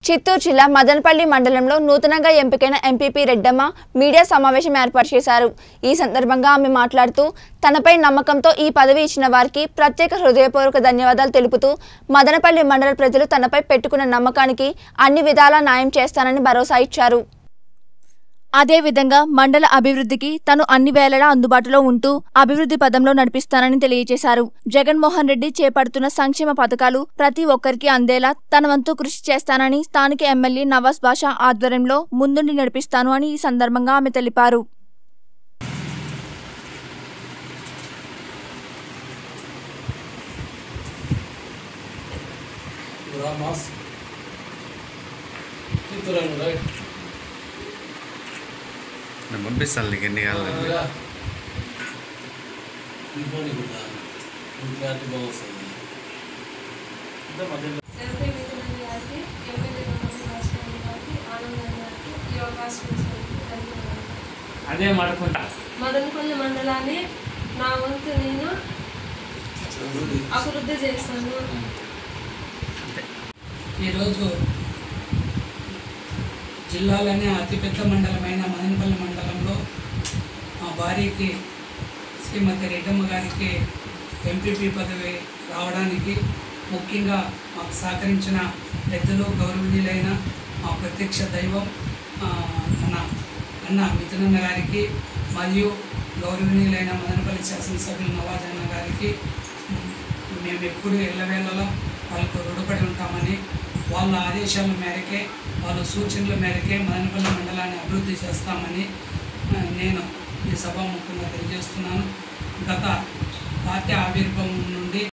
చిత్తూరు జిల్లా మదనపల్లి మండలంలో నూతనంగా ఎంపికైన ఎంపీపీ రెడ్డమ్మ మీడియా సమావేశం ఏర్పాటు చేశారు ఈ సందర్భంగా ఆమె మాట్లాడుతూ తనపై నమ్మకంతో ఈ పదవి ఇచ్చిన వారికి ప్రత్యేక హృదయపూర్వక ధన్యవాదాలు తెలుపుతూ మదనపల్లి మండల ప్రజలు తనపై పెట్టుకున్న నమ్మకానికి అన్ని విధాలా న్యాయం చేస్తానని భరోసా ఇచ్చారు అదేవిధంగా మండల అభివృద్ధికి తను అన్ని వేళలా అందుబాటులో ఉంటూ అభివృద్ధి పదంలో నడిపిస్తానని తెలియజేశారు జగన్మోహన్ రెడ్డి చేపడుతున్న సంక్షేమ పథకాలు ప్రతి ఒక్కరికి అందేలా తన వంతు కృషి చేస్తానని స్థానిక ఎమ్మెల్యే నవాజ్ బాషా ఆధ్వర్యంలో ముందుండి నడిపిస్తాను అని ఈ సందర్భంగా ఆమె తెలిపారు Ramas. చిత్తూరు రైట్ నేను పంపిస్తాను నీకు ఎన్ని కావాలండి ఇంకోని కూడా క్లారిటీ బాగుంది ఎంపీ మిథునన్ గారికి ఎమ్మెల్యే రమణ రాజకీయ గారికి ఆనందం గారికి ఈ అవకాశం ఇచ్చినందుకు ధన్యవాదాలు అదే మడుకుంటా మదనపల్లి మండలాన్ని నా వంతు నేను అభివృద్ధి చేస్తాను ఈరోజు జిల్లాలోనే అతిపెద్ద మండలమైన మదనపల్లి మండలంలో మా భార్యకి శ్రీమతి రెడ్డమ్మ గారికి ఎంపీపీ పదవి రావడానికి ముఖ్యంగా మాకు సహకరించిన పెద్దలు గౌరవనీయులైన మా ప్రత్యక్ష దైవం ఆ, మన అన్న మిథునన్న గారికి మరియు గౌరవనీయులైన మదనపల్లి శాసనసభ్యులు నవాజ్ అన్న గారికి మేము ఎప్పుడు ఎల్లవేళలా వాళ్ళకు రుణపడి ఉంటామని వాళ్ళ ఆదేశాల మేరకే వాళ్ళ సూచనల మేరకే మదనపల్లి మండలాన్ని అభివృద్ధి చేస్తామని ఆ, నేను ఈ సభాముఖంగా తెలియజేస్తున్నాను గత పార్టీ ఆవిర్భావం నుండి